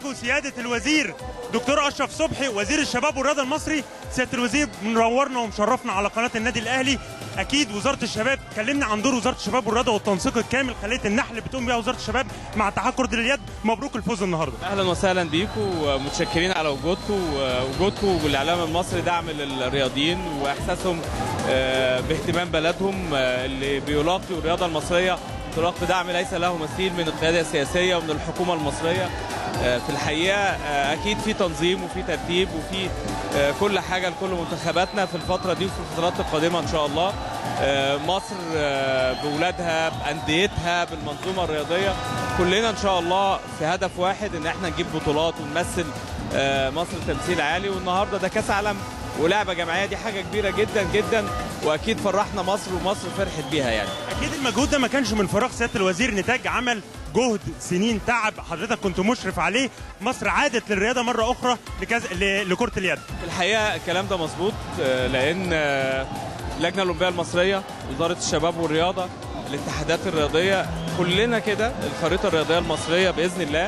معاكم سياده الوزير دكتور اشرف صبحي وزير الشباب والرياضه المصري سياده الوزير منورنا ومشرفنا على قناه النادي الاهلي اكيد وزاره الشباب كلمنا عن دور وزاره الشباب والرياضه والتنسيق الكامل خليه النحل بتقوم بيها وزاره الشباب مع اتحاد كره اليد مبروك الفوز النهارده اهلا وسهلا بيكم ومتشكرين على وجودكم وجودكم والاعلام المصري دعم للرياضيين واحساسهم آه، باهتمام بلدهم آه، اللي بيلاقي الرياضه المصريه تلاقي دعم ليس له مثيل من القياده السياسيه ومن الحكومه المصريه آه، في الحقيقه آه، اكيد في تنظيم وفي ترتيب وفي آه، كل حاجه لكل منتخباتنا في الفتره دي وفي الفترات القادمه ان شاء الله آه، مصر آه، باولادها بانديتها بالمنظومه الرياضيه كلنا ان شاء الله في هدف واحد ان احنا نجيب بطولات ونمثل آه، مصر تمثيل عالي والنهارده ده كاس عالم ولعبه جماعيه دي حاجه كبيره جدا جدا واكيد فرحنا مصر ومصر فرحت بيها يعني اكيد المجهود ده ما كانش من فراغ سياده الوزير نتاج عمل جهد سنين تعب حضرتك كنت مشرف عليه مصر عادت للرياضه مره اخرى لكز... ل... لكره اليد في الحقيقه الكلام ده مظبوط آه، لان آه، اللجنه الاولمبيه المصريه وزاره الشباب والرياضه الاتحادات الرياضيه كلنا كده الخريطه الرياضيه المصريه باذن الله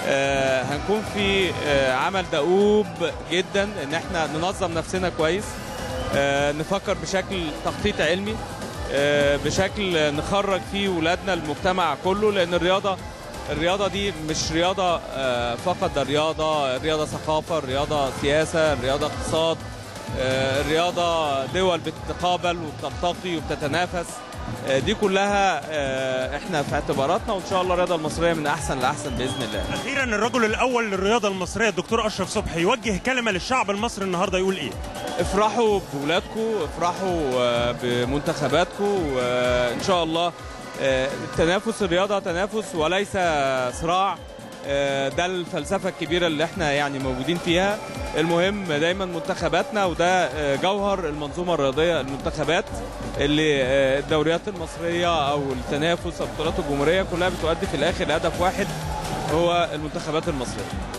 آه، هنكون في آه، عمل دؤوب جدا ان احنا ننظم نفسنا كويس آه، نفكر بشكل تخطيط علمي آه، بشكل نخرج فيه ولادنا المجتمع كله لان الرياضه الرياضه دي مش رياضه آه، فقط ده رياضه الرياضه ثقافه الرياضه سياسه الرياضه اقتصاد آه، الرياضه دول بتتقابل وبتلتقي وبتتنافس آه، دي كلها آه، احنا في اعتباراتنا وان شاء الله الرياضه المصريه من احسن لاحسن باذن الله اخيرا الرجل الاول للرياضه المصريه الدكتور اشرف صبحي يوجه كلمه للشعب المصري النهارده يقول ايه افرحوا بولادكم افرحوا آه، بمنتخباتكم وان شاء الله آه، التنافس الرياضه تنافس وليس صراع آه، ده الفلسفه الكبيره اللي احنا يعني موجودين فيها المهم دايما منتخباتنا وده آه، جوهر المنظومه الرياضيه المنتخبات اللي آه، الدوريات المصريه او التنافس او بطولات الجمهوريه كلها بتؤدي في الاخر لهدف واحد هو المنتخبات المصريه